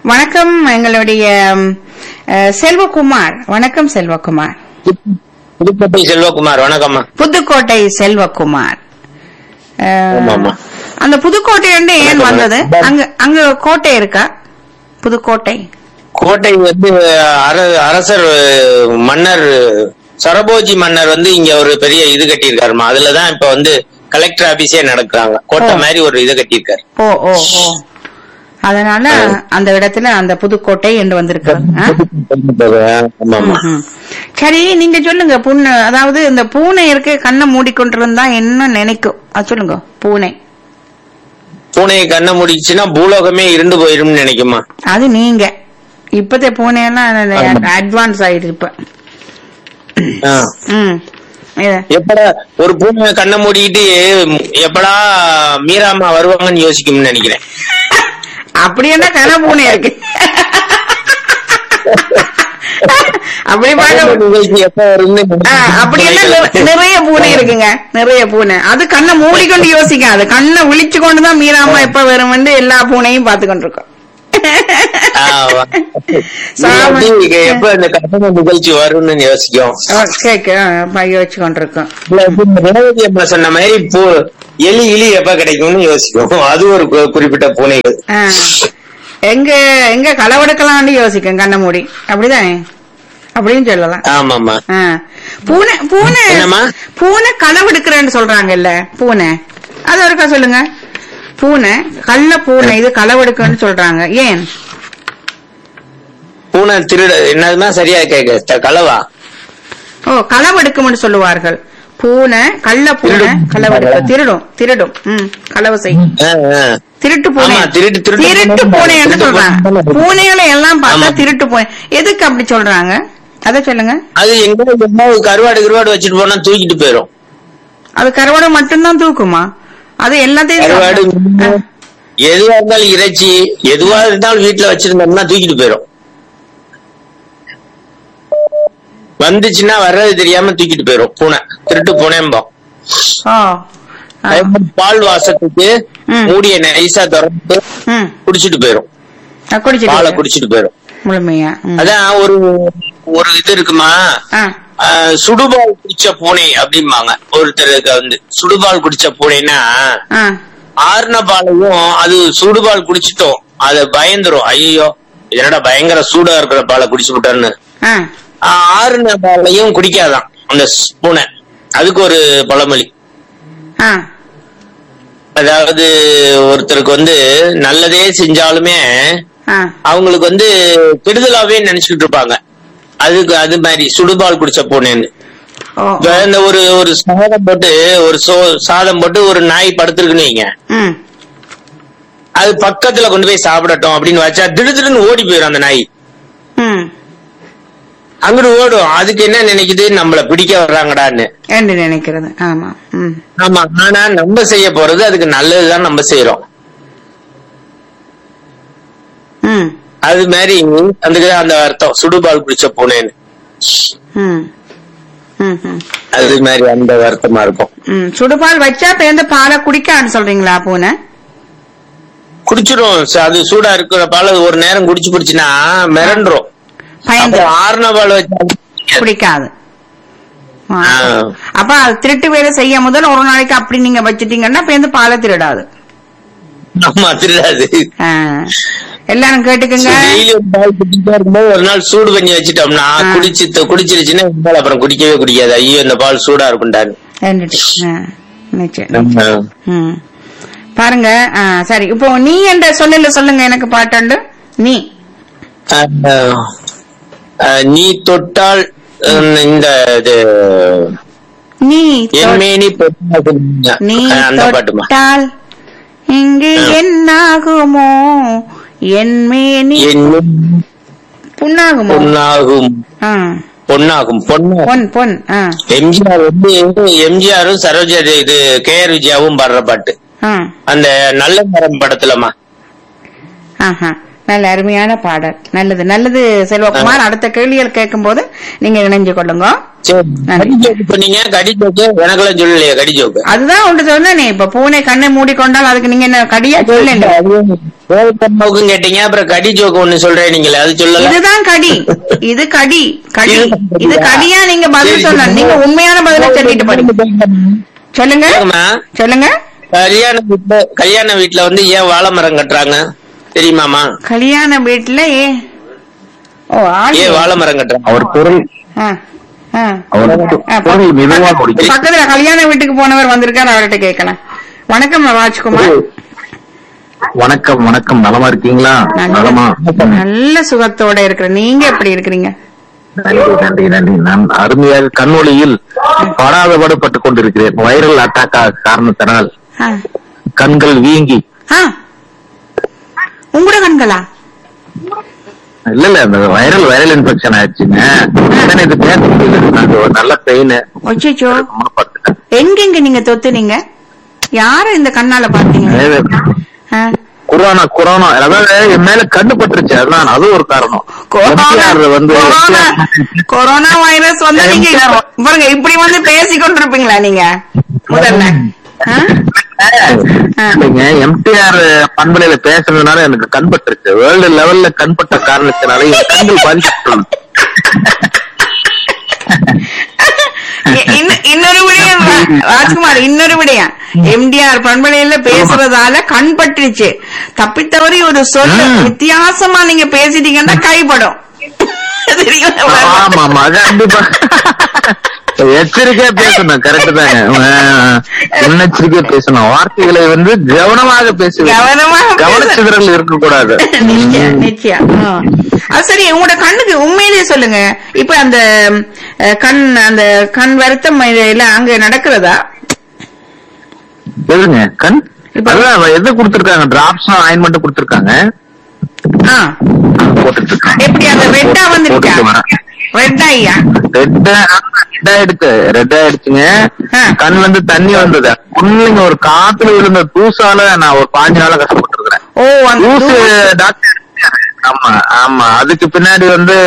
வணக்கம் எங்களுடைய ம், அஹ், செல்வகுமார் வணக்கம் செல்வகுமார் புதுக்கோட்டை செல்வகுமார் வணக்கம்மா புதுக்கோட்டை செல்வகுமார் அஹ், ஆமாமா. அந்த புதுக்கோட்டை வந்து ஏன் வணக்கம், வந்தது வணக்கம். அங்க அங்க கோட்டை இருக்கா புதுக்கோட்டை கோட்டை வந்து அர- அரசர் மன்னர் சரபோஜி மன்னர் வந்து இங்க ஒரு பெரிய இது கட்டியிருக்காருமா அதுலதான் இப்ப வந்து கலெக்டர் ஆபீஸே நடக்கிறாங்க கோட்டை ஓ. மாதிரி ஒரு இது கட்டியிருக்காரு ஓ ஓ ஓ அதனால அந்த இடத்துல அந்த புதுக்கோட்டை என்று வந்திருக்கிறது ஆ? ஆமாமா ம்ஹும். சரி நீங்க சொல்லுங்க பூனை அதாவது இந்த பூனை இருக்கு கண்ணை மூடிக்கொண்டிருந்தா என்ன நினைக்கும் அது சொல்லுங்க பூனை பூனையை கண்ணை முடிச்சுன்னா பூலோகமே இருண்டு போயிரும்னு நினைக்குமா அது நீங்க இப்பத்த பூனையெல்லாம் ஆமா. அட்வான்ஸ் ஆயிடுது இப்ப ஆ. ம் இது. எப்படா ஒரு பூனை கண்ணை மூடிக்கிட்டு எப்படா மீராமா வருவாங்கன்னு யோசிக்கும்னு நினைக்கிறேன் அப்படி என்ன கன பூனை இருக்கு அப்படி பார்க்க நிகழ்ச்சி எப்ப வரும்னு ஆ, அப்படி எல்லாம் நிற- நிறைய பூனை இருக்குங்க நிறைய பூனை அது கண்ணை மூடிக்கொண்டு யோசிக்காது கண்ணை விழிச்சு கொண்டுதான் மீராமா எப்ப வரும்னு எல்லா பூனையும் பார்த்து கொண்டிருக்கோம் ஆமா. சாம- நீ எப்படி எப்ப இந்த கட்டண நிகழ்ச்சி வரும்னு யோசிக்கும் கேக்கு யோசிச்சு கொண்டிருக்கோம் இல்ல, இப்ப இந்த ரேவதி அம்மா சொன்ன மாதிரி பூ எலி இலி எப்ப கிடைக்கும்னு யோசிக்கும் அது ஒரு கு- குறிப்பிட்ட பூனைகள் ஆ. எங்க எங்க களவெடுக்கலாம்னு யோசிக்கும் கண்ணை மூடி அப்படிதானே அப்படின்னு சொல்லலாம் ஆமாமா ஆ. பூனை பூனை என்னம்மா? பூனை களவெடுக்கிறேன்னு சொல்றாங்கல்ல பூனை அது ஒருக்கா சொல்லுங்க பூனை கள்ள பூனை இது களவெடுக்கன்னு சொல்றாங்க ஏன் பூனை திருட என்னதுமா சரியா கேக்கு த- களவா ஓ களவெடுக்கும்னு சொல்லுவார்கள் பூனை கள்ள பூனை திருடும். களவெடுக்க திருடும் திருடும் ம் களவு செய்யும் ஆ, ஆ. திருட்டு பூனை ஆமா, திருட்டு- திருட்டு திருட்டு பூனை. பூனைன்னு திருட்டு சொல்றாங்க பூனை. பூனைகளை எல்லாம் பார்த்தா ஆமா. திருட்டு பூனை எதுக்கு அப்படி சொல்றாங்க அத சொல்லுங்க அது எங்க எங்கேயாவது கருவாடு கருவாடு வச்சுட்டு போனா தூக்கிட்டு போயிரும் அது கருவாடை மட்டும்தான் தூக்குமா அது எல்லாத்தையும் கருவாடு சாப்பிடும். ஆ. எதுவா இருந்தாலும் இறைச்சி எதுவா இருந்தாலும் வீட்டுல வச்சிருந்தோம்னா தூக்கிட்டு போயிரும் வந்துச்சுன்னா வர்றது தெரியாம தூக்கிட்டு போயிரும் பூனை திருட்டு பூனைம்போம் ஓ ஆ. பால் வாசத்துக்கு ம். மூடிய நைசா திறந்து ம் குடிச்சிட்டு போயிரும் ஆ, குடிச்சிட்டு பாலை இரு. குடிச்சிட்டு போயிரும் முழுமையா ம். அதான் ஒரு ஒரு இது இருக்குமா ஆ ஆஹ், சுடுபால் குடிச்ச பூனை அப்படிம்பாங்க ஒருத்தருக்கு வந்து சுடுபால் குடிச்ச பூனைன்னா ஆ ஆறுன பாலையும் அது சுடுபால் குடிச்சிட்டோம் அது பயந்துரும் ஐயோ என்னடா பயங்கர சூடா இருக்கிற பாலை குடிச்சு விட்டான்னு ஆ ஆஹ், ஆறுன பாலையும் குடிக்காதான் அந்த ஸ்- பூனை அதுக்கு ஒரு பழமொழி ஆ அதாவது ஒருத்தருக்கு வந்து நல்லதே செஞ்சாலுமே ஆ அவங்களுக்கு வந்து கெடுதலாவே நினைச்சுக்கிட்டு இருப்பாங்க அதுக்கு அது மாதிரி சுடுபால் குடிச்ச பூனைன்னு ஓ இப்ப இந்த ஒரு ஒரு சாதம் போட்டு ஒரு சோ சாதம் போட்டு ஒரு நாய் படுத்திருக்குன்னு வைங்க ம் அது பக்கத்துல கொண்டு போய் சாப்பிடட்டும் அப்படின்னு வச்சா திடுதிடுன்னு ஓடி போயிடும் அந்த நாய் ம் அங்கிட்டு ஓடும் அதுக்கு என்ன நினைக்குது நம்மள பிடிக்க வர்றாங்கடான்னு என்று நினைக்கிறது ஆமா ம் ஆமா ஆனா நம்ம செய்ய போறது அதுக்கு நல்லதுதான் நம்ம செய்யறோம் ம் அது மாதிரி அதுக்கு அந்த அர்த்தம் சுடுபால் குடிச்ச பூனைன்னு ம் ம் ம் அது மாதிரி அந்த அர்த்தமா இருக்கும் ம் சுடுபால் வச்சா பேருந்து பாலை குடிக்கான்னு சொல்றீங்களா பூனை குடிச்சிரும் ச- அது சூடா இருக்கிற பால் அது ஒரு நேரம் குடிச்சு குடிச்சுன்னா மிரண்டுரும் பயந்து அப்புறம் ஆறுன பால் வச்சா குடிக்காது ஆ. ஆ. அப்ப அது திருட்டு வேலை செய்ய முதல் ஒரு நாளைக்கு அப்படி நீங்க வச்சிட்டீங்கன்னா பேருந்து பாலை திருடாது ஆமா திருடாது ஆ. எல்லாரும் கேட்டுக்குங்க டெய்லி ஒரு பால் குடிச்சிட்டே இருக்கும்போது ஒரு நாள் சூடு பண்ணி வச்சுட்டோம்னா ஆ. குடிச்சு குடிச்சிருச்சுன்னா இனிமேல் அப்புறம் குடிக்கவே குடிக்காது ஐயோ இந்த பால் சூடா இருக்கும்டான்னு ரெண்டுட்டு. ஆ. நிச்சயம் ம். பாருங்க ஆ, சரி இப்போ நீ என்ற சொல்லல சொல்லுங்க எனக்கு பாட்டாண்டு நீ அஹ், அஹ், நீ தொட்டால் அஹ், இந்த இது நீ தொ- என்மேனி பொன்னாகும். நீ அஹ், அந்த பாட்டுமா தொட்டால் இங்கு ஆ. என்னாகுமோ என்மேனி என் புண்ணாகுமோ பொன்னாகும் ஆ. பொன்னாகும் பொன்னா பொன் பொன் ஆ. எம்ஜிஆர் வந்து எம்ஜிஆரும் சரோஜா இது கே ஆர் விஜயாவும் பாடுற பாட்டு ஆ. அந்த நல்ல மரம் படத்துலமா ஆஹா. நல்ல அருமையான பாடல் நல்லது நல்லது செல்வகுமார் அடுத்த கேள்விகள் கேட்கும் போது நீங்க இணைஞ்சு கொள்ளுங்க சரி நன்றி. கடி ஜோக்கு சொன்னீங்க கடி ஜோக்கு எனக்கெல்லாம் சொல்லலையே கடி ஜோக்கு அதுதான் ஒன்று சொன்னேனே இப்ப பூனை கண்ணை மூடிக்கொண்டால் அதுக்கு நீங்க என்ன கடியா சொல்லுங்க ஜோக்கும் கேட்டீங்க அப்புறம் கடி ஜோக்கு ஒண்ணு சொல்றேன் நீங்களே அது சொல்லல இதுதான் கடி இது கடி கடி இது- இது கடியா நீங்க பதில் சரி, சொல்லலாம் நீங்க உண்மையான பதில சொல்லிட்டு போறீங்க சொல்லுங்க கேக்குமா? சொல்லுங்க கல்யாண வீட்டுல கல்யாண வீட்டுல வந்து ஏன் வாழை மரம் கட்டுறாங்க தெரியுமாமா கல்யாண வீட்டுல ஏ ஓ ஆளு ஏன் வாழை மரம் கட்டுறாங்க அவர் குரல் ஆ, ஆ. அவர் ஆ, குரல் மெதுவா முடிக்கும் பக்கத்துல கல்யாண வீட்டுக்கு போனவர் வந்திருக்காரு அவர்கிட்ட கேட்கலாம் வணக்கம் ராஜ்குமார் வணக்கம் வணக்கம் நலமா இருக்கீங்களா நலமா நல்ல நல்ல சுகத்தோட இருக்கிற நீங்க எப்படி இருக்கிறீங்க நன்றி நன்றி நன்றி நான் அருமையாக கண்ணொளியில் படாதபாடு பட்டுக் கொண்டிருக்கிறேன் வைரல் அட்டாக் காரணத்தினால் ஆ. கண்கள் வீங்கி ஆ. உங்களோட கண்களா இல்ல இல்ல இந்த வைரல் வைரல் இன்ஃபெக்ஷன் ஆயிடுச்சுங்க உடனே இது பேச முடியல நான் ஒரு நல்ல பெயின் ஒச்சோ படுத்துட்டேன் எங்கெங்க நீங்க தொத்துனீங்க யார இந்த கண்ணால பாத்தீங்க ஆ. கொரோனா கொரோனா அதாவது என் மேல கண்ணு பட்டுருச்சு அதுதான் அது ஒரு காரணம் கொரோனா MTR வந்து கொரோனா கொரோனா வைரஸ் வந்து நீங்க இப்ப- பாருங்க இப்படி வந்து பேசி கொண்டிருப்பீங்களா நீங்க முதல்ல ஆ? ஆ. இல்லைங்க எம்டிஆர் பண்பலையில பேசுறதுனால எனக்கு கண் பட்டுருச்சு வேர்ல்டு லெவல்ல கண் பட்ட காரணத்தினால என் கண்கள் பாதிக்கப்பட்டுள்ளது இ- இன்ன- இன்னொரு விடயம் ரா- ராஜ்குமார் இன்னொரு விடயம் எம்டிஆர் பண்பலையில பேசுறதால கண் பட்டுருச்சு தப்பித்தவறி ஒரு சொல் ம். வித்தியாசமா நீங்க பேசிட்டீங்கன்னா கைப்படும் தெரியுமா? ஆமா ஆமா அது கண்டிப்பா எச்சரிக்கையா பேசணும் கரெக்ட் தாங்க ஆஹ், முன்னெச்சரிக்கையா பேசணும் வார்த்தைகளை வந்து கவனமாக பேசுவேன் கவனமாக பேச- கவனச்சிதறல் இருக்கக்கூடாது நிச்சயம் நிச்சயம் ஆ. அது சரி உங்களோட கண்ணுக்கு உண்மையிலேயே சொல்லுங்க இப்ப அந்த அஹ், கண் அந்த கண் வருத்தம் இல்ல அங்க நடக்கிறதா எதுங்க கண் இப்ப- அதான் எது கொடுத்திருக்காங்க டிராப்ஸும் ஆயின்மெண்ட் கொடுத்திருக்காங்க ஆ. போட்டுட்டு இருக்கேன் எப்படி அந்த ரெட்டா வந்துருச்சா போட்டுட்டு வரேன். ரெட்டா ஐயா ரெட் ரெட் ஆயிடுச்சு ரெட் ஆயிடுச்சுங்க ஆ. கண்ணுல இருந்து தண்ணி வந்தது ஒண்ணுங்க ஒரு காத்துல விழுந்த தூசால நான் ஒரு பாஞ்சு நாளா கஷ்டப்பட்டு இருக்கிறேன் ஓ அந்த தூசு தூசு- டாக்டர் எடுத்தாரு. ஆமா ஆமா அதுக்கு பின்னாடி வந்து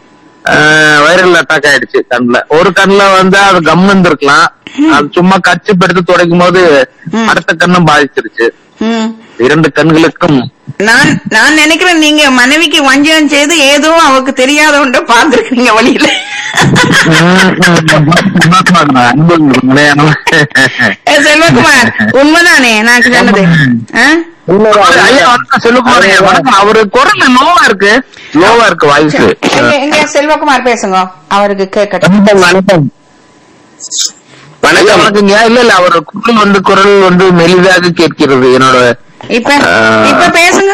வைரல் அட்டாக் ஆயிடுச்சு கண்ணுல ஒரு கண்ணுல வந்து அது கம்னு இருக்கலாம் அது சும்மா கச்சி எடுத்து துடைக்கும் போது ம். அடுத்த கண்ணும் பாதிச்சிருச்சு ம். இரண்டு கண்களுக்கும் நான் நான் நினைக்கிறேன் நீங்க மனைவிக்கு வஞ்சகம் செய்து ஏதோ அவருக்கு தெரியாத ஒன்றை பார்த்திருக்கீங்க வழியில ம், ம், அன்பு உண்மையான- ஏ, செல்வகுமார் உண்மைதானே நான் சொன்னது ஆ? ஐயா, வணக்கம் செல்வகுமார் ஐயா, வணக்கம். அவரு குரல் லோவா இருக்கு லோவா இருக்கு வாய்ஸ் சரி, எங்க எங்க செல்வகுமார் பேசுங்க அவருக்கு கேட்கட்டும் வணக்கம் வணக்கம் வணக்கம் வணக்கங்க இல்ல இல்ல அவர் குரல் வந்து குரல் வந்து மெலிதாக கேட்கிறது என்னோட இப்ப ஆ. இப்ப பேசுங்க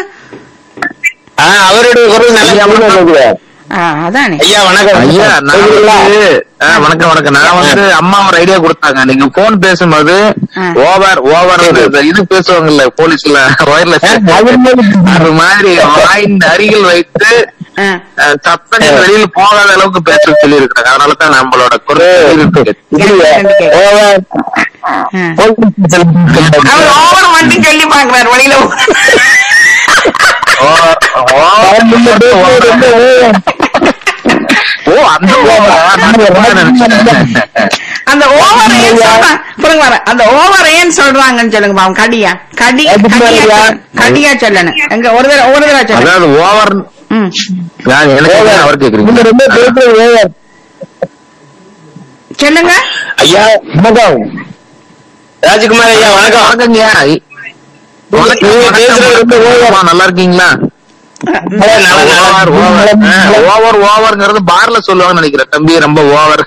ஆ, அவருடைய குரல் நல்லா கேக்குது. ஆ, அதானே ஐயா வணக்கம் ஐயா நான் வந்து ஆ, வணக்கம் வணக்கம் நான் வந்து அம்மா ஒரு ஐடியா கொடுத்தாங்க நீங்க போன் பேசும்போது ஆ. ஓவர் ஓவர் இது பேசுவாங்கல்ல போலீஸ்ல ஒயர்லெஸ் அது மாதிரி வாயின் அருகில் வைத்து ஆ. அஹ், சத்தங்கள் வெளியில போகாத அளவுக்கு பேச சொல்லி இருக்கிறாங்க அதனால தான் நம்மளோட குரல் இருக்கு. ஆ. அவர் ஓவர் மட்டும் சொல்லி பாக்குறாரு வழியில ஓ, ஓ அந்த ஓவரா? நான் ஓவரா நினைச்சேன். அந்த ஓவர் ஏன் சொல்றாங்க புரியுங்க வர அந்த ஓவர் ஏன் சொல்றாங்கன்னு சொல்லுங்க பாவம் கடியா கடி கடியா சொல்லணும். கடியா சொல்லணும் எங்க ஒரு தடவை ஒரு தடவை சொல்லுங்க அதாவது ஓவர் ம். நான் எனக்கு என்ன அவர் கேக்குறீங்க சொல்லுங்க ஐயா வணக்கம் ராஜ்குமார் ஐயா வணக்கம் வணக்கங்கய்யா வணக்கம், நீங்க பேசுறது ரொம்ப வணக்கம். ஆமா, நல்லா இருக்கீங்களா ஓவர் ஓவர் ஓவர் ஓவர்ங்கிறது பார்ல சொல்லுவாங்கன்னு நினைக்கிறேன் தம்பி ரொம்ப ஓவர்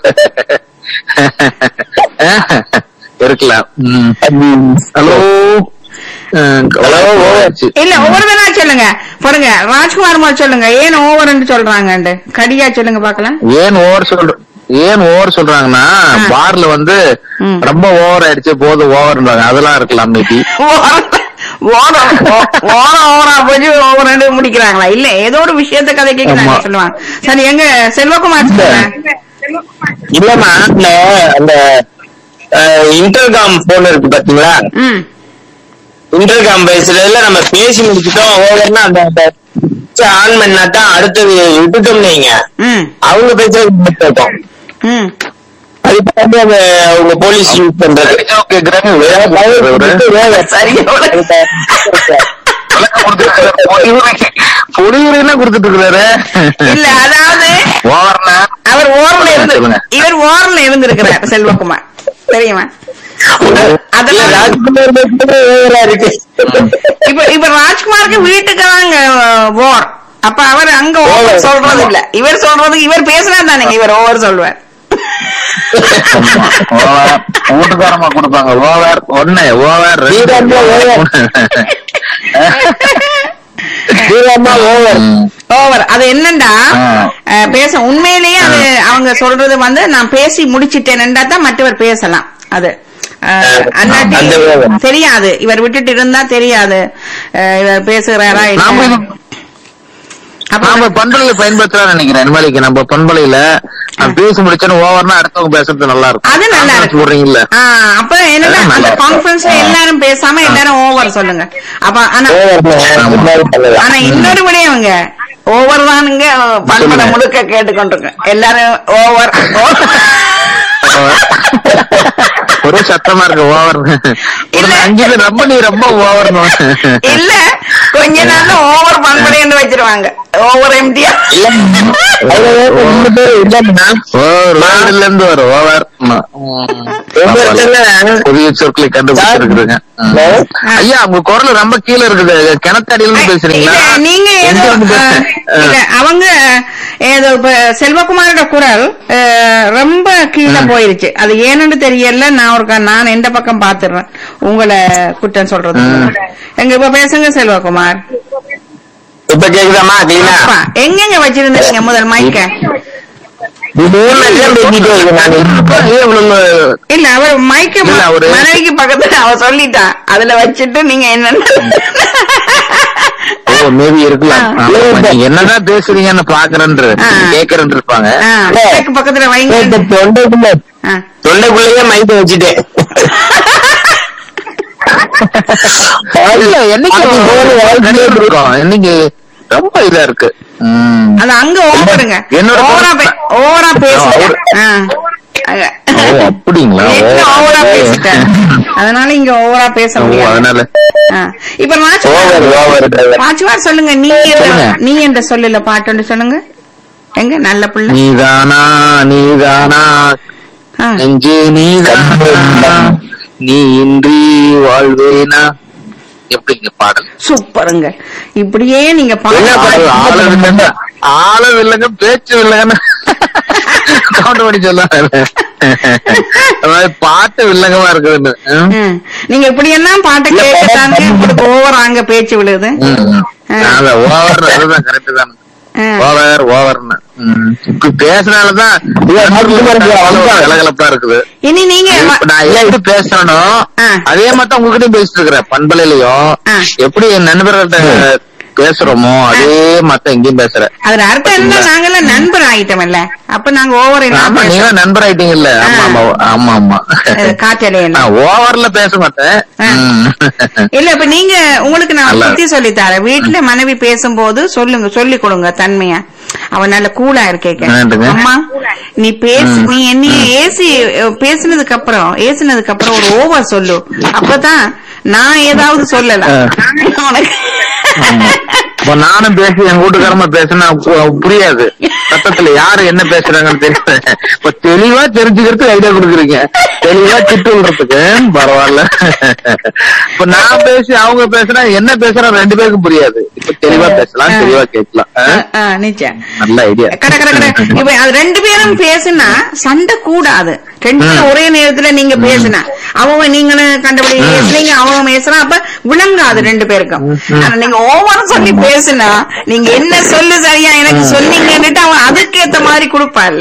இருக்கலாம் ஹலோ ஹலோ இல்ல ஒவ்வொரு தடவை சொல்லுங்க பாருங்க ராஜ்குமார் மாதிரி சொல்லுங்க ஏன் ஓவர்ன்னு சொல்றாங்க கடியா சொல்லுங்க பாக்கலாம் ஏன் ஓவர் சொல்ற ஏன் ஓவர் சொல்றாங்கன்னா ஆ. பார்ல வந்து ம். ரொம்ப ஓவர் ஆயிடுச்சு போது ஓவர்ன்றாங்க அதெல்லாம் இருக்கலாம் மேபி ஓரம் ஓரம் ஓவரா போய் ஓவர் முடிக்கிறாங்களா இல்ல ஏதோ ஒரு விஷயத்த கதை கேட்கிறாங்க ஆமா. சொல்லுவாங்க சரி எங்க செல்வகுமார் சொல்லுங்க இல்லம்மா இந்த அந்த இன்டர்காம் போன் இருக்கு பாத்தீங்களா ம் இன்டர்காம் பேசுறதுல நம்ம பேசி முடிச்சிட்டோம் ஓவர்னா அந்த ஆன் பண்ணா தான் அடுத்தது விட்டுட்டோம் நீங்க ம் அவங்க பேசுறது கேட்கும் ம் இப்ப வந்து அந்த அவங்க போலீஸ் யூஸ் பண்றது கேக்குறாங்க சரியா பொடியுரைனா கொடுத்துட்டு இருக்கிறாரு இல்ல அதாவது ஓவர்னா அவர் ஓரல இருந்து சொல்லுங்க. இவர் ஓரல இருந்திருக்கிறார் செல்வகுமார் தெரியுமா அதெல்லாம் ராஜ்குமார் மட்டுமே ஓவரா இருக்கு இப்ப இப்ப ராஜ்குமாருக்கு வீட்டுக்கு தாங்க ஓர் அப்ப அவர் அங்க ஓவர் Over. சொல்றது இல்ல இவர் சொல்றது இவர் பேசினா தானே இவர் ஓவர் சொல்வார் ஓவர் வீட்டுக்காரமா கொடுப்பாங்க ஓவர் ஒண்ணு over Veeramma over. Veeramma over over அது என்னண்டா ஆ. அஹ், பேச உண்மையிலேயே அது அவங்க சொல்றது வந்து நான் பேசி முடிச்சிட்டேன்டா தான் மற்றவர் பேசலாம் அது அஹ், அல்லாட்டி அந்த over. தெரியாது இவர் விட்டுட்டு இருந்தா தெரியாது அஹ், இவர் பேசுகிறாரா நாம இல்ல இது- நாம பண்பலையில பயன்படுத்தலாம் நினைக்கிறேன் நிர்மலிக்கு நம்ம பண்பலையில நான் பேசி முடிச்சோன்னு ஓவர்னா அடுத்தவங்க பேசுறது நல்லா இருக்கும் அது நல்லா Conference இருக்கு போடுறீங்கல்ல ஆ, அப்ப என்னன்னா அதான் அந்த நல்லா இருக்கு. கான்பரன்ஸ்ல எல்லாரும் பேசாம எல்லாரும் ஓவர் சொல்லுங்க அப்ப ஆனா ஓவர் ஆனா இன்னொரு விடையவங்க ஓவர் தானுங்க பண்பட சொல்லுங்க. முழுக்க கேட்டுக்கொண்டிருக்க எல்லாரும் ஓவர் ஒரே சத்தமா இருக்கு ஓவர் இல்ல. அஞ்சு பேர் ரொம்ப நீ ரொம்ப ஓவர் இல்ல கொஞ்ச நாள்ல ஓவர் பண்படைன்னு வச்சிருவாங்க ஓவர் எம்டியா ஓவர் இருந்து வரும் ஓவர் புதிய சொற்களை கண்டுபிடிச்சிருக்குதுங்க ம். ஐயா உங்க குரல் ரொம்ப கீழே இருக்குது கிணத்தடியில இருந்து பேசுறீங்களா இல்ல, நீங்க ஏதோ எங்க இருந்து அஹ், பேசுறீங்க? இல்ல அவங்க ஏதோ இப்ப செல்வகுமாரோட குரல் அஹ், ரொம்ப கீழே போயிருச்சு அது ஏன்னு தெரியல நான் ஒரு நான் எந்த பக்கம் பாத்துறேன் உங்களை குற்றம் சொல்றது எங்க இப்ப பேசுங்க செல்வகுமார் இப்ப கேக்குதாமா கிளீனா அப்பா, எங்கெங்க வச்சிருந்தீங்க முதல் மைக்க மூணு லட்சம் பேசிட்டு இருக்கு நான் ஏன் இவ்வளவு இல்ல அவர் மைக்க இல்ல, அவரு- மனைவிக்கு பக்கத்துல அவ சொல்லிட்டா அதுல வச்சுட்டு நீங்க என்னன்னு ஓ மேபி இருக்கலாம் ஆ. ஆமா, நீங்க என்னதான் பேசுறீங்கன்னு பாக்குறேன்ற ஆ. கேக்குறேன்னு இருப்பாங்க ஆ, மைக்கு பக்கத்துல வைங்க இந்த தொண்டைக்குள்ள ஆ. தொண்டைக்குள்ளேயே மைக்க வச்சுட்டேன் இல்ல என்னைக்கு அது போல வாழ்க்கையே இருக்கும் என்னைக்கு ரொம்ப இதா இருக்கு ம். அது அங்க ஓவருங்க என்னோட ஓவரா பே- ஓவரா பேசிட்டேன் ஆ. அங்க. ஓ அப்படிங்களா நெட்ல ஓ, ஓவரா ஓ. பேசிட்டேன் அதனால இங்க ஓவரா பேச ஓ, முடியாது அதனால ஆ. இப்ப ஓவர் ராஜ்குமார் ஓவர் ராஜ்குமார் சொல்லுங்க நீ என்ற சொல்லுங்க. நீ என்ற சொல்லல பாட்டு சொல்லுங்க எங்க நல்ல பிள்ளை நீதானா நீதானா ஆ. நெஞ்சு நீதானா நீ இன்றி வாழ்வேனா எப்படிங்க பாடல் சூப்பருங்க இப்படியே நீங்க என்ன பாட்டு பாட்டு? ஆளம் இல்லைங்க ஆளம் இல்லைங்க பேச்சு இல்லைங்கன்னு கவுண்ட் பண்ணி சொல்லுவாங்க அதாவது பாட்டு வில்லங்கமா இருக்குதுன்னு ம். ம். நீங்க இப்படி எல்லாம் பாட்டை இல்ல, கேட்கத்தாங்க உங்களுக்கு ஓவர் அங்க பேச்சு விழுது ம், ம். ஆ. அதான் ஓவர் அதுதான் கரெக்ட் தான் ஆ. ஓவர் ஓவர்னு ம். இப்படி பேசினாலதான் கலகலப்பா இருக்குது இனி நீங்க இப்ப நான் எப்படி பேசணும் ஆ. அதே மாதிரி தான் உங்ககிட்டயும் பேசிட்டு இருக்கிறேன் பண்பலையிலயும் ஆ. எப்படி என் நண்பர்கள்ட்ட பேசுறோமோ அதே மாதிரி எங்கேயும் பேசுறேன் அதுல அர்த்தம் என்ன நாங்கெல்லாம் நண்பர் ஆயிட்டோம்ல அப்ப நாங்க ஓவர் ஆமா நீங்க என்ன நண்பர் ஆயிட்டீங்கல்ல ஆமா ஆமா ஆமா ஆமா காற்றலை என்ன நான் ஓவர்ல பேச மாட்டேன் ஆ. ம். இல்ல இப்ப நீங்க உங்களுக்கு நான் நல்லா புத்தி சொல்லி தரேன் வீட்டுல மனைவி பேசும்போது சொல்லுங்க சொல்லி கொடுங்க தன்மையா அவன் நல்ல கூலா இருக்கேக்க என்னதுங்க? அம்மா நீ பேசு நீ என்னைய ஏசி பேசினதுக்கு அப்புறம் ஏசினதுக்கு அப்புறம் ஒரு ஓவர் சொல்லு அப்பதான் நான் ஏதாவது சொல்லலாம் உனக்கு இப்ப நானும் பேசி என் வீட்டுக்காரமா பேசினா பு- புரியாது சத்தத்துல யாரு என்ன பேசுறாங்கன்னு தெரியல இப்ப தெளிவா தெரிஞ்சுக்கிறதுக்கு ஐடியா கொடுக்குறீங்க தெளிவா திட்டு விடுறதுக்கு பரவாயில்ல இப்ப நான் பேசி அவங்க பேசுனா என்ன பேசுறா ரெண்டு பேருக்கும் புரியாது இப்ப தெளிவா பேசலாம் தெளிவா கேட்கலாம் ஆ? ஆ, நிச்சயம் நல்ல ஐடியா கட கட கட இப்ப அது ரெண்டு பேரும் பேசினா சண்டை கூடாது ரெண்டு பேரும் ஒரே நேரத்துல நீங்க பேசினா அவங்க நீங்களும் கண்டபடி பேசுறீங்க அவங்க பேசுறா அப்ப விளங்காது ரெண்டு பேருக்கும் ஆனா நீங்க ஓவர் சொல்லி பேசினா நீங்க என்ன சொல்லு சரியா எனக்கு சொன்னீங்கன்னுட்டு அவன் அதுக்கேத்த மாதிரி கொடுப்பான்ல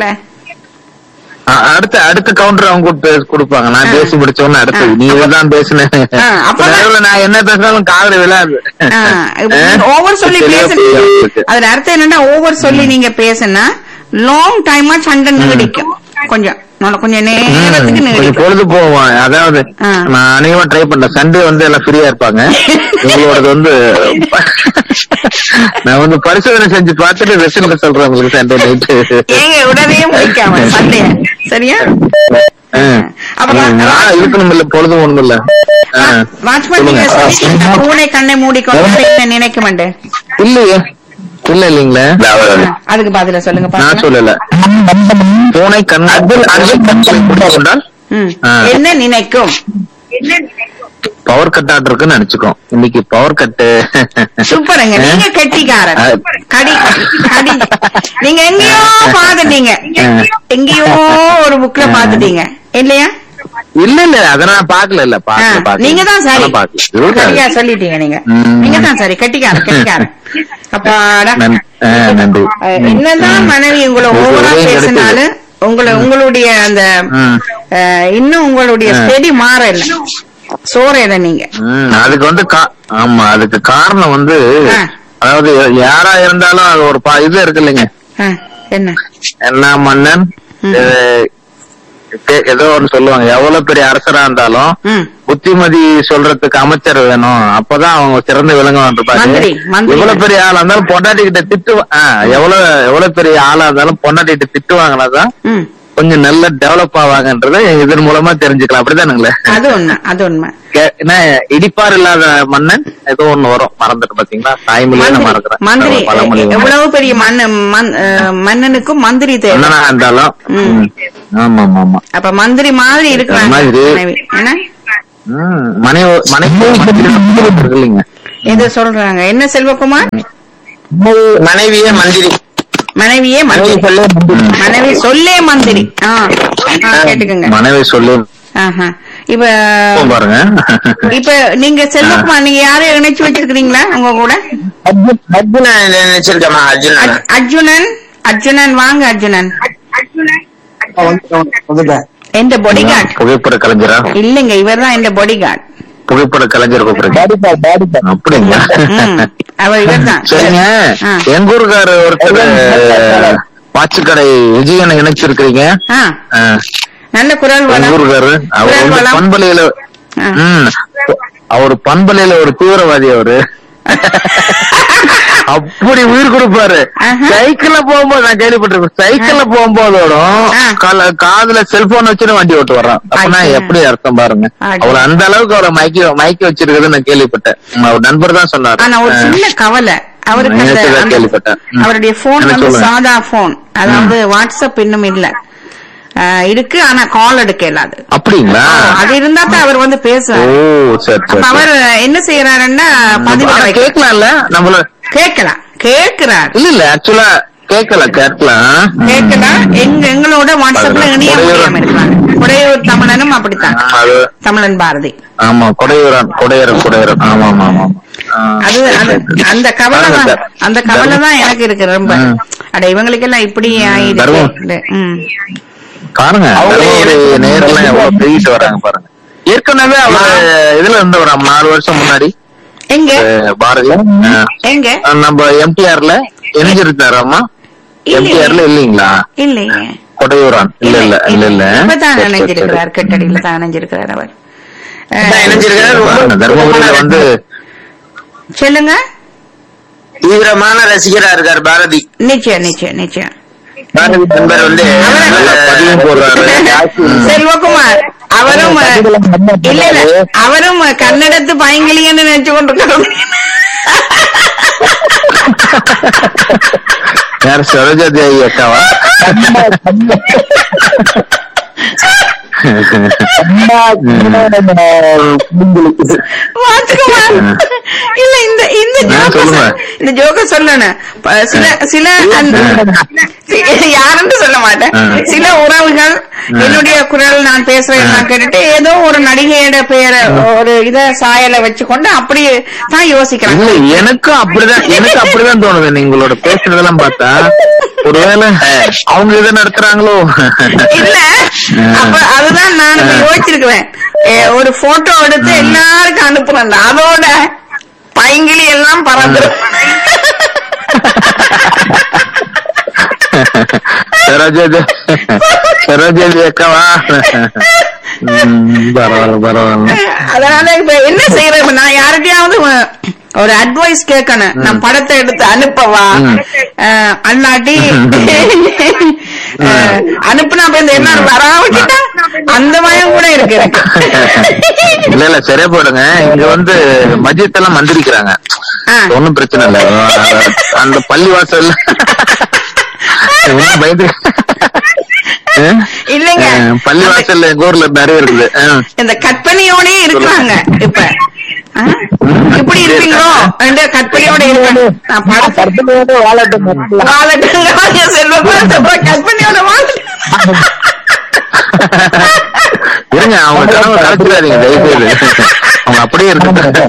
அடுத்த அடுத்த கவுண்டர் அவங்க கொடுத்து கொடுப்பாங்க நான் ஆ. பேசி முடிச்ச உடனே அடுத்தது ஆ. நீ தான் பேசுனேன் ஆ, அப்பதான்- நடுவுல நான் என்ன பேசினாலும் காதுல விழாது ஓவர் சொல்லி தெளிவா பேச புரியும் அவங்களுக்கு. அதுல அர்த்தம் என்னன்னா ஓவர் சொல்லி நீங்க பேசுனா லாங் டைமா சண்டை நீடிக்கும் கொஞ்சம் நல்லா கொஞ்சம் நேரத்துக்கு கொஞ்சம் நீடிக்கும் பொழுது போவோம் அதாவது ஆ. நான் அநேகமா ட்ரை பண்றேன் சண்டே வந்து எல்லாம் ஃப்ரீயா இருப்பாங்க உங்களோடது வந்து நான் வந்து பரிசோதனை செஞ்சு பார்த்துட்டு ரிசல்ட் சொல்றேன் உங்களுக்கு சண்டே நைட்டு ஏங்க உடனே முடிக்காம சண்டைய சரியா அப்ப வா- இருக்கணும் இல்ல பொழுதும் ஒண்ணும் இல்ல ஆ. வாட்ச்மேன் நீங்க சொல்லுங்க. சொல்லிட்டீங்க, பூனை கண்ணை மூடிக்கொண்டு என்ன நினைக்குமெண்டு இல்லையே இல்ல இல்லீங்களே அதுக்கு பதில சொல்லுங்க நான் பாக்கலாம் சொல்லல பூனை கண் கொண்டால் ம். ஆ. என்ன நினைக்கும் பவர் கட் ஆட் இருக்குன்னு நினைச்சுக்கோ இன்னைக்கு பவர் கட்டு சூப்பருங்க நீங்க கெட்டிக்காரன் ஆ. கடி கடி நீங்க எங்கேயோ பாத்துட்டீங்க எங்கேயோ ஒரு புக்ல பாத்துட்டீங்க இல்லையா இல்ல இல்ல அத நான் பாக்கல இல்ல ஆ, பாக்கல பாக்கல நீங்க தான் சரி அதெல்லாம் பாக்கல. சரியா சொல்லிட்டீங்க நீங்க ம். நீங்க தான் சரி கெட்டிக்காரன் கெட்டிக்காரன் அப்பாடா நன்- ஆ, நன்றி அஹ், என்னதான் மனைவி உங்களை உங்களுக்கு ஓவரா ஒரே பேசினாலும் உங்களை உங்களுடைய அந்த ம். அஹ், இன்னும் உங்களுடைய ஆ. ஸ்டெடி மாறல சோறையில நீங்க ம், அதுக்கு வந்து கா- ஆமா அதுக்கு காரணம் வந்து ஆ. அதாவது யாரா இருந்தாலும் அது ஒரு பா- இது இருக்கு இல்லைங்க ஆ, என்ன என்ன மன்னன் ம். அஹ், கே- ஏதோ ஒண்ணு சொல்லுவாங்க எவ்வளவு பெரிய அரசரா இருந்தாலும் ம் புத்திமதி சொல்றதுக்கு அமைச்சர் வேணும் அப்பதான் அவங்க சிறந்து விளங்குவான் மந்திரி, மந்திரி. எவ்வளவு பெரிய ஆளா இருந்தாலும் பொண்டாட்டி கிட்ட திட்டு ஆ, எவ்வளவு எவ்வளவு பெரிய ஆளா இருந்தாலும் பொண்டாட்டி கிட்ட திட்டுவாங்கனாதான் ம் கொஞ்சம் நல்ல டெவலப் ஆவாங்கன்றத இதன் மூலமா தெரிஞ்சுக்கலாம் அப்படிதானுங்களே அது உண்மை அது உண்மை கே- என்ன இடிப்பார் இல்லாத மன்னன் ஏதோ ஒண்ணு வரும் மறந்துட்டு பாத்தீங்களா தாய்மொழியை நான் மந்திரி மறக்கிறேன் மந்திரி பழமொழி எ- எவ்வளவு பெரிய மன்ன மன்- அஹ், மன்னனுக்கும் மந்திரி தேவை மன்னனா இருந்தாலும் ம். ம். ஆமா ஆமா ஆமா அப்ப மந்திரி மாதிரி இருக்கிறாங்க மாதிரி. மனைவி. என்ன ம். மனைவி மனைவி மந்திரி இருக்கு இல்லைங்க எது சொல்றாங்க என்ன செல்வகுமார் மனைவியே மந்திரி மனைவியே மந்திரி மனைவி சொல்லே மந்திரி ஆ ஆ, கேட்டுக்கங்க மனைவி சொல்லி ஆஹா. இப்ப பாருங்க இப்ப நீங்க செல்வகுமார் நீங்க யாரையும் இணைச்சு வச்சிருக்கீங்களா உங்க கூட அர்ஜுனா நினைச்சிருக்கமா அர்ஜுனா அர்ஜ்- அர்ஜுனன் அர்ஜுனன் வாங்க அர்ஜுனன் எந்த பொடி கார்டு புகைப்பட கலைஞரா இல்லைங்க இவர்தான் எந்த பொடி கார்டு புகைப்பட கலைஞர் கூப்பிடுறீங்க அப்படிங்களா அவர் இவர்தான் சரிங்க ஆ. எங்க ஊருக்காரு ஒருத்தர் வாட்சுக்கடை விஜயனை இணைச்சிருக்கிறீங்க ஆ, ஆ. நல்ல குரல் எங்க வளம் ஊருக்காரு அவர் குரல் வந்து வளம் பண்பலையில ஆ. ம் அவர் பண்பலையில ஒரு தீவிரவாதி அவரு அப்படி உயிர் கொடுப்பாரு ஆஹா. சைக்கிள்ல போகும்போது நான் கேள்விப்பட்டிருக்கேன் சைக்கிள்ல போகும்போதோடும் ஆ. கால- காதுல செல்போன் வச்சுட்டு வண்டி ஓட்டு வர்றான் அப்பனா ஐயா. எப்படி அர்த்தம் பாருங்க ஐயா. அவர் அந்த அளவுக்கு அவரை மயக்கி மயக்கி வச்சிருக்கிறது நான் கேள்விப்பட்டேன் அவர் நண்பர் தான் சொன்னாரு ஆனா ஒரு ஆ. சின்ன கவலை அவருக்கு அந்த- நேத்து தான் அந்த- கேள்விப்பட்டேன். ம். அவருடைய போன் என்ன வந்து சொல்லுங்க. சாதா போன் அதாவது வாட்ஸ்அப் இன்னும் இல்ல ஆ, இருக்கு ஆனா கால் எடுக்க இயலாது அப்படிங்களா அது இருந்தா தான் அவர் வந்து ஓ பேசுவார் சரி அப்ப சரி அவர் என்ன செய்யறாருன்னா பதிவு ஆனா கேட்கலாம்ல நம்மள கேட்கலாம் கேட்கிறார் இல்ல இல்ல ஆக்சுவலா கேட்கல கேட்கலாம் கேட்கலாம் எங்க எங்களோட வாட்ஸ்அப்ல இணைய முடியாம இருக்கிறாங்க குடையூர் தமிழனும் அப்படித்தான் அது தமிழன் பாரதி ஆமா கொடையூரன் கொடையரன் கொடையரன் ஆமா ஆமா ஆமா ஆ. அது அது அந்த கவலை தான் அந்த கவலை தான் எனக்கு இருக்கு ரொம்ப ம். அட இவங்களுக்கெல்லாம் இப்படி ஆயிடுச்சு தர்மம். ம். பாருங்க அவங்களே தருமபுரி நேரெல்லாம் எவ்வளவு பெருகிட்டு வராங்க பாருங்க ஏற்கனவே அவர் இதுல இருந்தவர் நாலு வருஷம் முன்னாடி எங்க அஹ், பாரதி ஆ. எங்க அஹ், நம்ம எம்டிஆர்ல இணைஞ்சிருந்தாரு அம்மா எம்டிஆர்ல இல்லீங்களா இல்லையே கொடையூரான் இல்ல இல்ல இல்ல இல்ல இப்பதான் சரி, சரி, சரி. இணைஞ்சிருக்கிறார் கெட்டடியில தான் இணைஞ்சிருக்கிறார் அவர் இப்பதான் இணைஞ்சிருக்காரு. ரொம்ப பாருங்க, தர்மபுரியில வந்து சொல்லுங்க தீவிரமான ரசிகரா இருக்கார் பாரதி நிச்சயம் நிச்சயம் நிச்சயம் பாரதி நண்பர் வந்து நல்ல பதிவும் போடுறாரு செல்வகுமார் அவரும் இல்ல இல்ல அவரும் கன்னடத்து பயங்கிலின்னு நினைச்சு கொண்டிருக்கிறோம் யார் சரோஜா தேவி அக்காவா ராஜ்குமார் இல்ல இந்த இந்த ஆ, ஜோக்க சொல்லுங்க. இந்த ஜோக்க சொல்லணும் ப- சில சில அந்த சி- யாருன்னு சொல்ல மாட்டேன் ஆ. சில உறவுகள் என்னுடைய குரல் நான் பேசுறேன் நான் கேட்டுட்டு ஏதோ ஒரு நடிகையோட பெயரை ஒரு இத சாயலை வச்சுக்கொண்டு அப்படி தான் யோசிக்கிறாங்க இல்ல எனக்கும் அப்படிதான் எனக்கு அப்படிதான் தோணுது நீங்களோட பேசுறதெல்லாம் பார்த்தா ஒருவேளை அவங்க இதை நடத்துறாங்களோ இல்ல அப்ப அதுதான் நான் இப்ப யோசிச்சிருக்கிறேன் ஏ, ஒரு போட்டோ எடுத்து எல்லாருக்கும் அனுப்புறேன் அதோட பைங்கிலி எல்லாம் பறந்துரும் சரோஜா தே- சரோஜா தேவி அக்காவா ம், பரவாயில்ல பரவாயில்ல அதனால இப்ப என்ன செய்யறது இப்ப நான் யார்கிட்டயாவது ஒரு அட்வைஸ் கேட்கணும் நான் படத்தை எடுத்து அனுப்பவா ம். அஹ், அல்லாட்டி அஹ், அனுப்புனா அப்ப இந்த என்ன வராவிட்டா அந்த பயம் கூட இருக்கு எனக்கு இல்ல இல்ல சரியா போடுங்க இங்க வந்து மஜித் எல்லாம் மந்திரிக்கிறாங்க ஆ. ஒண்ணும் பிரச்சனை இல்ல அந்த பள்ளி வாசல் பயந்து இல்லைங்க. பள்ளி வாசல்ல எங்க ஊர்ல நிறைய இருக்குது ஆ. இந்த கற்பனையோடே இருக்கிறாங்க இப்ப ஆ? இப்படி இருப்பீங்களோ ரெண்டு கற்பனையோட இருக்காங்க நான் படத்தை கற்பனையோட வாழட்டும் வாழட்டுங்க செல்வம் கற்பனையோட வாழட்டும் இருங்க அவங்க கனவு கலைச்சிடாதீங்க தயவு செய்து அவங்க அப்படியே இருக்கு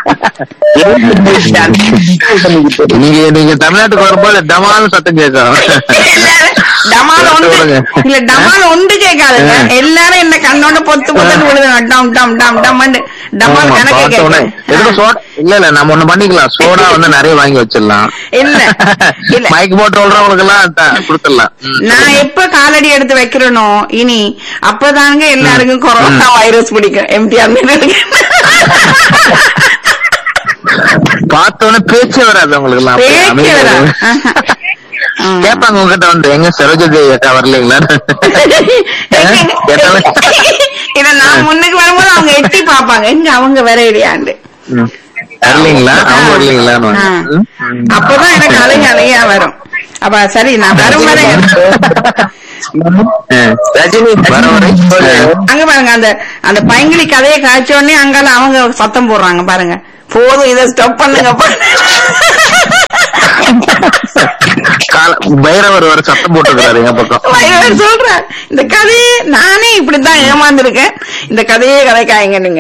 நீங்க நீங்க தமிழ்நாட்டுக்கு வரும்போது டமால் சத்தம் கேட்கும் டமால் ஒன்று சொல்லுங்க. இல்ல டமால் ஒன்று கேட்காதுங்க ஆ. எல்லாரும் என்ன கண்ணோட பொத்து பொத்து விழுதுங்க டம் டம் டம் டம் டமால் ஆமா, கணக்கு பார்த்த உடனே, எதுக்கு கேட்கும் சோடா இல்ல இல்ல நம்ம ஒண்ணு பண்ணிக்கலாம் சோடா வந்து நிறைய வாங்கி வச்சிடலாம் இல்ல, இல்ல. மைக் போட்டு விடுறவங்களுக்கு எல்லாம் கொடுத்துடலாம் ம். நான் எப்ப காலடி எடுத்து வைக்கிறேனோ இனி அப்பதாங்க எல்லாருக்கும் கொரோனா வைரஸ் பிடிக்கும் எம்டிஆர் பார்த்த உடனே பேச்சே வராது உங்களுக்கு எல்லாம் அப்படியே பேச்சு அமைதியா வரா இருக்கும். கேட்பாங்க உங்ககிட்ட வந்து எங்க சரோஜதேவி அக்கா வரலீங்களா கேட்டாலும் இத நான் முன்னுக்கு வரும்போது அவங்க எட்டி பாப்பாங்க எங்க அவங்க வேற இல்லையாண்டு ம். வரலீங்களா அவங்க வரலீங்களான்னு ஆ. ம். அப்பதான் எனக்கு அலை அலையா வரும் அப்ப சரி நான் வரும் வரை ஆ. ரஜினி வர வரை அங்க பாருங்க அந்த அந்த பைங்கிலி கதையை காய்ச்ச உடனே அங்கால அவங்க சத்தம் போடுறாங்க பாருங்க போதும் இதை ஸ்டாப் பண்ணுங்க கால- பைரவர் வர சத்தம் போட்டுக்கிறாரு என் பக்கம் வயவர் சொல்றார் இந்த கதையே நானே இப்படித்தான் ஏமாந்துருக்கேன் இந்த கதையே கதைக்காயங்க நீங்க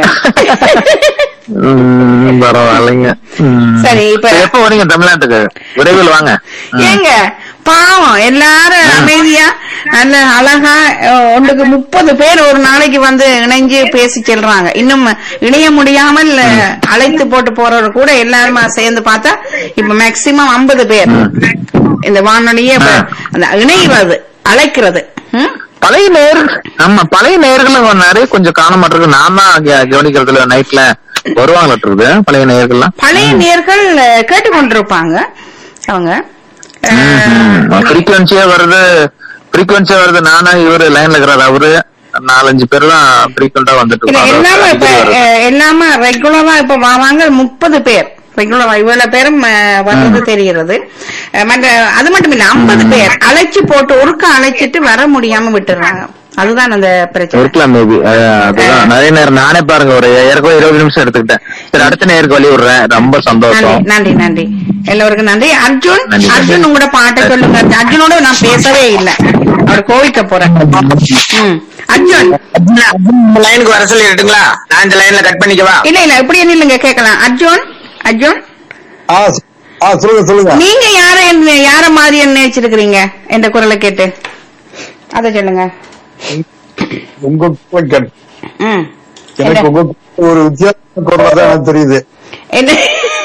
ம், பரவாயில்லைங்க ம். சரி, இப்ப- எப்ப வரீங்க தமிழ்நாட்டுக்கு விரைவில் வாங்க ம். ஏங்க பாவம் எல்லாரும் அமைதியா நல்ல அழகா அஹ், ஒன்றுக்கு முப்பது பேர் ஒரு நாளைக்கு வந்து இணைஞ்சு பேசி செல்றாங்க இன்னும் இணைய முடியாமல் அஹ், அழைத்து போட்டு போறவர் கூட எல்லாருமா சேர்ந்து பார்த்தா இப்ப மேக்சிமம் ஐம்பது பேர் இந்த வானொலியே இப்ப அந்த இணைவது அழைக்கிறது ம்? பழைய நேர் ஆமா பழைய நேர்களும் நிறைய கொஞ்சம் காண மாட்டிருக்கு நான் தான் கே- கவனிக்கிறதுல நைட்ல வருவாங்களாட்டு இருக்குது பழைய நேர்கள்லாம் பழைய நேர்கள் அஹ், கேட்டுக்கொண்டிருப்பாங்க அவங்க அஹ், ஃப்ரீக்வன்சியா வருது ஃப்ரீக்வன்சியா வருது நானா இவரு லைன்ல இருக்கிறாரு அவரு நாலஞ்சு பேர் தான் ஃப்ரீக்வெண்டா வந்துட்டு இல்ல இருக்காங்க. எல்லாமே இப்ப அடிக்கடி வருது. அஹ், எல்லாமே ரெகுலரா இப்ப வா- வாங்க முப்பது பேர் ரெகுலரா இவ்வளவு பேரும் அஹ், வர்றது தெரிகிறது அஹ், மற்ற அது மட்டும் இல்ல ஐம்பது பேர் அழைச்சு போட்டு ஒருக்க அழைச்சிட்டு வர முடியாம விட்டுறாங்க அதுதான் அந்த பிரச்சனை இருக்கலாம் மேபி அதுதான் நிறைய நேரம் நானே பாருங்க ஒரு ஏற்கனவே இருபது நிமிஷம் எடுத்துக்கிட்டேன் சரி அடுத்த நேருக்கு வழி விடுறேன் ரொம்ப நன்றி சந்தோஷம் நன்றி நன்றி எல்லோருக்கும் நன்றி அர்ஜுன் நன்றி, நன்றி. அர்ஜுன் உங்களோட பாட்டை சொல்லுங்க அர்ஜுனோட நான் பேசவே இல்லை அவர் கோவிக்க போறேன் ம். அர்ஜுன் லைனுக்கு வர சொல்லி இருக்கட்டுங்களா நான் இந்த லைன்ல கட் பண்ணிக்கவா இல்ல இல்ல இப்படி இல்லைங்க கேட்கலாம் அர்ஜுன் அர்ஜுன் ஆ சொ- ஆ சொல்லுங்க சொல்லுங்க நீங்க யார என்ன- யார மாதிரி நினைச்சிருக்கிறீங்க என்ற குரலை கேட்டு அத சொல்லுங்க உங்க குரல் கேட்டு ம். எனக்கு என்ன- உங்க குரல் ஒரு வித்தியாச குரலா தான் எனக்கு தெரியுது என்ன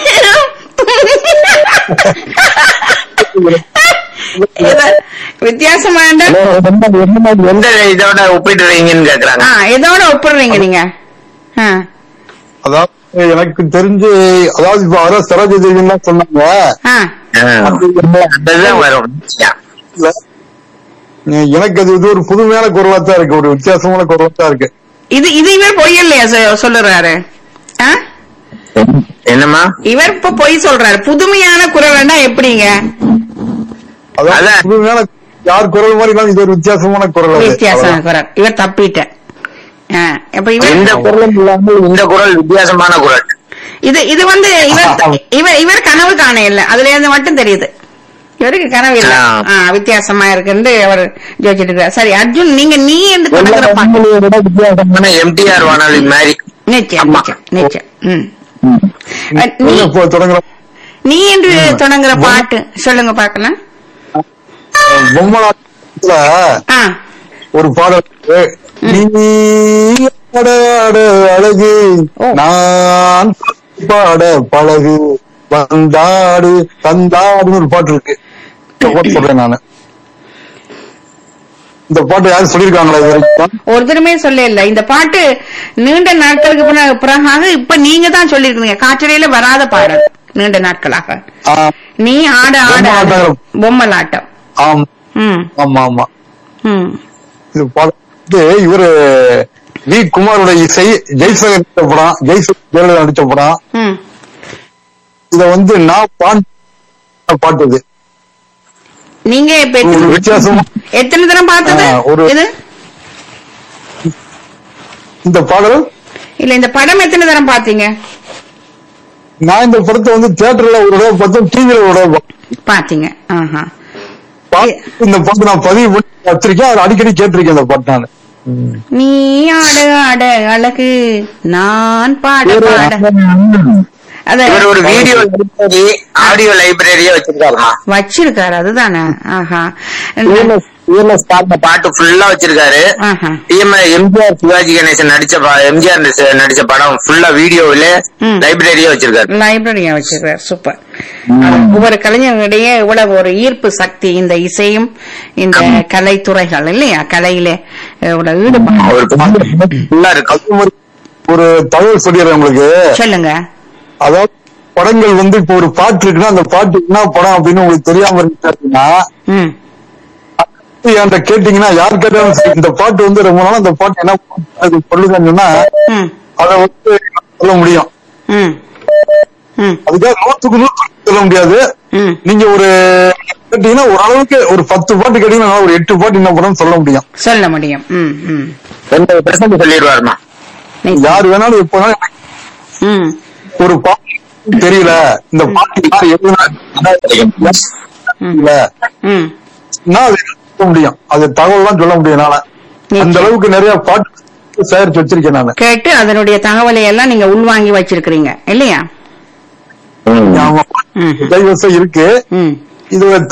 ஏதோ வித்தியாசமா இருந்தா, எந்த இதோட ஒப்பிடுறீங்கன்னு கேக்குறாங்க ஆ, எதோட ஒப்பிடுறீங்க நீங்க ஆ. அதாவது எனக்கு தெரிஞ்சு அதாவது இப்ப வர சரோஜ தேவிலாம் சொன்னாங்க ஆ. அதுதான் வரும் இல்ல, எனக்கு அது இது ஒரு புதுமையான குரலா தான் இருக்கு ஒரு வித்தியாசமான குரலா தான் இருக்கு இது இது இவர் பொய் இல்லையா சொ- சொல்லுறாரு ஆ? என்னம்மா இவர் இப்ப பொய் சொல்றாரு புதுமையான குரல்னா எப்படிங்க அதாவது அதான். புதுமையான யார் குரல் மாதிரி இல்லாம இது ஒரு வித்தியாசமான குரல் அது. வித்தியாசமான குரல் இவர் தப்பிட்ட ஆ, அப்ப இவர் எந்த குரலும் இல்லாமல் இந்த குரல் வித்தியாசமான குரல் இது இது வந்து இவர் இவர் இவர் கனவு காண இல்ல அதுல இருந்து மட்டும் தெரியுது இவருக்கு கனவு இல்ல ஆ. ஆ, வித்தியாசமா இருக்குன்னு அவர் ஜோதிச்சிட்டு இருக்காரு சரி அர்ஜுன் நீங்க நீ என்று தொடங்குற பாட்டு வித்தியாசமான எம்டிஆர் வானொலி மாதிரி நிச்சயம் ஆமா. நிச்சயம் நிச்சயம் ம். அஹ், நீ நீங்க இப்போ தொடங்குற நீ என்று தொடங்குற பாட்டு சொல்லுங்க பாக்கலாம் பொம்மலாட்டத்துல ஆ ஒரு பாடல் இருக்கு. நீ ஆட ஆட அழகு நான் பாட பழகு வந்தாடு தந்தாடுன்னு ஒரு பாட்டு இருக்கு இந்த பாட்டு சொல்றேன் நானு இந்த பாட்டு யாரும் சொல்லிருக்காங்களா இது வரைக்கும் ஒருத்தருமே சொல்ல இல்ல இந்த பாட்டு நீண்ட நாட்களுக்கு பிற- பிறகாக இப்ப நீங்க தான் சொல்லிருக்கீங்க காற்றலையில வராத பாடல் நீண்ட நாட்களாக ஆ, நீ ஆட ஆட பொம்மலாட்டம். பொம்மலாட்டம் ஆம் ம் ஆமா ஆமா ம் இது படம் வந்து இவரு வி குமாரோட இசை ஜெய்சங்கர் நடிச்ச படம் ஜெய்சங்கர் ஜெயலலிதா நடிச்ச படம் ம் இத வந்து நான் பான் பாட்டு இது நீங்க இப்ப ஒரு எத்தனை- வித்தியாசமா எத்தனை தரம் பார்த்தது ஆ, ஒரு- இது இந்த பாடல் இல்ல இந்த படம் எத்தனை தரம் பாத்தீங்க நான் இந்த படத்தை வந்து தியேட்டர்ல ஒரு தடவை பார்த்தேன் டிவில ஒரு தடவை பார்த்தேன். பாத்தீங்க ஆஹா பார்த்து இந்த பாட்டு நான் பதிவு பண்ணி வச்சிருக்கேன் அதை அடிக்கடி கேட்டிருக்கேன் இந்த பாட்டு நான் நீ ஆட ஆட அழகு நான் பாட பாட அத இவர் ஒரு வீடியோ லைப்ரரி ஆடியோ லைப்ரரியே வச்சிருக்காருமா வச்சிருக்காரு அதுதானே ஆஹா டிஎம்எஸ் பாடின பாட்டு ஃபுல்லா வச்சிருக்காரு ஆஹா டிஎம்எஸ் எம்ஜிஆர் சிவாஜி கணேசன் நடிச்ச ப- எம்ஜிஆர் நடிச்ச- நடிச்ச படம் ஃபுல்லா வீடியோவில ம். லைப்ரரியே வச்சிருக்காரு லைப்ரரியா வச்சிருக்காரு சூப்பர் ஒவ்வொரு கலைஞர்களிடையே இவ்வளவு ஒரு ஈர்ப்பு சக்தி இந்த இசையும் இந்த கலைத்துறைகள் இல்லையா கலையில இவ்வளவு ஈடுபாடு அவர் ஃபுல்லா இருக்கு அதே மாதிரி ஒரு தகவல் சொல்லிடுறேன் உங்களுக்கு சொல்லுங்க அதாவது படங்கள் வந்து இப்ப ஒரு பாட்டு இருக்குன்னா அந்த பாட்டு என்ன படம் அப்படின்னு உங்களுக்கு தெரியாம இருந்துச்சுன்னா ம் என்கிட்ட கேட்டீங்கன்னா யார் கேட்டாலும் சரி, இந்த பாட்டு வந்து ரொம்ப நாளா அந்த பாட்டு என்ன பாட்டு அது சொல்லுங்கன்னு சொன்னா ம் அதை வந்து சொல்ல முடியும் ம் ம் அதுக்காக நூத்துக்கு நூறு சொல்ல முடியாது ம் நீங்க ஒரு கேட்டீங்கன்னா ஓரளவுக்கு ஒரு பத்து பாட்டு கேட்டீங்கன்னா ஒரு எட்டு பாட்டு என்ன படம் சொல்ல முடியும் சொல்ல முடியும் ம் ம் எண்பது பெர்சன்ட் சொல்லிடுவாருமா நிச்சயம். யார் வேணாலும் எப்ப வேணாலும் ம் ஒரு பாட்டு தெரியல இந்த பாட்டு யார் எழுதுனா தெரியல ம் நான் அதை சொல்ல முடியும் அது தகவல் தான் சொல்ல முடியும் என்னால அந்த நிச்சயம். அளவுக்கு நிறைய பாட்டு சேகரிச்சு வச்சிருக்கேன் நானு கேட்டு அதனுடைய தகவலை எல்லாம் நீங்க உள்வாங்கி வச்சிருக்கிறீங்க இல்லையா ஆமா ம் கைவசம் இருக்கு ம் இது